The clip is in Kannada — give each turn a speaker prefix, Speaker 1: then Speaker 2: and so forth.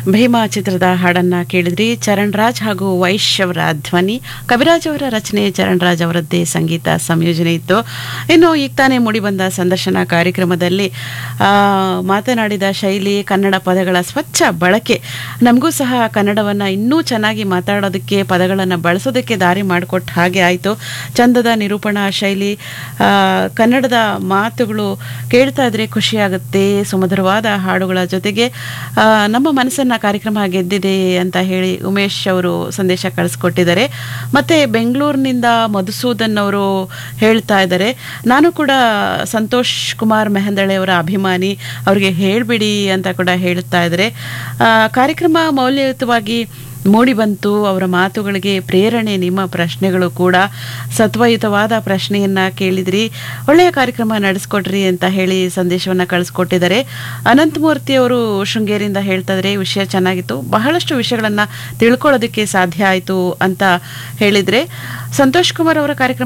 Speaker 1: ಭೀಮಾ ಚಿತ್ರದ ಹಾಡನ್ನ ಕೇಳಿದ್ರಿ ಚರಣ್ ರಾಜ್ ಹಾಗೂ ವೈಶ್ ಅವರ ಧ್ವನಿ ಕವಿರಾಜ್ ಅವರ ರಚನೆ ಚರಣ್ ರಾಜ್ ಅವರದ್ದೇ ಸಂಗೀತ ಸಂಯೋಜನೆ ಇತ್ತು ಇನ್ನು ಈಗ ತಾನೇ ಮೂಡಿಬಂದ ಸಂದರ್ಶನ ಕಾರ್ಯಕ್ರಮದಲ್ಲಿ ಆ, ಮಾತನಾಡಿದ ಶೈಲಿ ಕನ್ನಡ ಪದಗಳ ಸ್ವಚ್ಛ ಬಳಕೆ ನಮಗೂ ಸಹ ಕನ್ನಡವನ್ನು ಇನ್ನೂ ಚೆನ್ನಾಗಿ ಮಾತಾಡೋದಕ್ಕೆ ಪದಗಳನ್ನು ಬಳಸೋದಕ್ಕೆ ದಾರಿ ಮಾಡಿಕೊಟ್ಟ ಹಾಗೆ ಆಯಿತು ಚಂದದ ನಿರೂಪಣಾ ಶೈಲಿ ಆ, ಕನ್ನಡದ ಮಾತುಗಳು ಕೇಳ್ತಾ ಇದ್ರೆ ಖುಷಿಯಾಗುತ್ತೆ ಸುಮಧುರವಾದ ಹಾಡುಗಳ ಜೊತೆಗೆ ಆ, ನಮ್ಮ ಮನಸ್ಸನ್ನ ಕಾರ್ಯಕ್ರಮ ಗೆದ್ದಿದೆ ಅಂತ ಹೇಳಿ ಉಮೇಶ್ ಅವರು ಸಂದೇಶ ಕಳಿಸ್ಕೊಟ್ಟಿದ್ದಾರೆ ಮತ್ತೆ ಬೆಂಗಳೂರಿನಿಂದ ಮಧುಸೂದನ್ ಅವರು ಹೇಳ್ತಾ ಇದ್ದಾರೆ ನಾನು ಕೂಡ ಸಂತೋಷ್ ಕುಮಾರ್ ಮೆಹಂದಳೆ ಅವರ ಅಭಿಮಾನಿ ಅವ್ರಿಗೆ ಹೇಳ್ಬಿಡಿ ಅಂತ ಕೂಡ ಹೇಳ್ತಾ ಇದ್ದಾರೆ ಆ, ಕಾರ್ಯಕ್ರಮ ಮೌಲ್ಯಯುತವಾಗಿ ಮೂಡಿ ಬಂತು ಅವರ ಮಾತುಗಳಿಗೆ ಪ್ರೇರಣೆ ನಿಮ್ಮ ಪ್ರಶ್ನೆಗಳು ಕೂಡ ಸತ್ವಯುತವಾದ ಪ್ರಶ್ನೆಯನ್ನ ಕೇಳಿದ್ರಿ ಒಳ್ಳೆಯ ಕಾರ್ಯಕ್ರಮ ನಡೆಸ್ಕೊಟ್ರಿ ಅಂತ ಹೇಳಿ ಸಂದೇಶವನ್ನ ಕಳಿಸ್ಕೊಟ್ಟಿದ್ದಾರೆ ಅನಂತಮೂರ್ತಿ ಅವರು ಶೃಂಗೇರಿಯಿಂದ ಹೇಳ್ತಾ ಇದ್ರೆ ವಿಷಯ ಚೆನ್ನಾಗಿತ್ತು ಬಹಳಷ್ಟು ವಿಷಯಗಳನ್ನ ತಿಳ್ಕೊಳ್ಳೋದಕ್ಕೆ ಸಾಧ್ಯ ಆಯಿತು ಅಂತ ಹೇಳಿದ್ರೆ ಸಂತೋಷ್ ಕುಮಾರ್ ಅವರ ಕಾರ್ಯಕ್ರಮ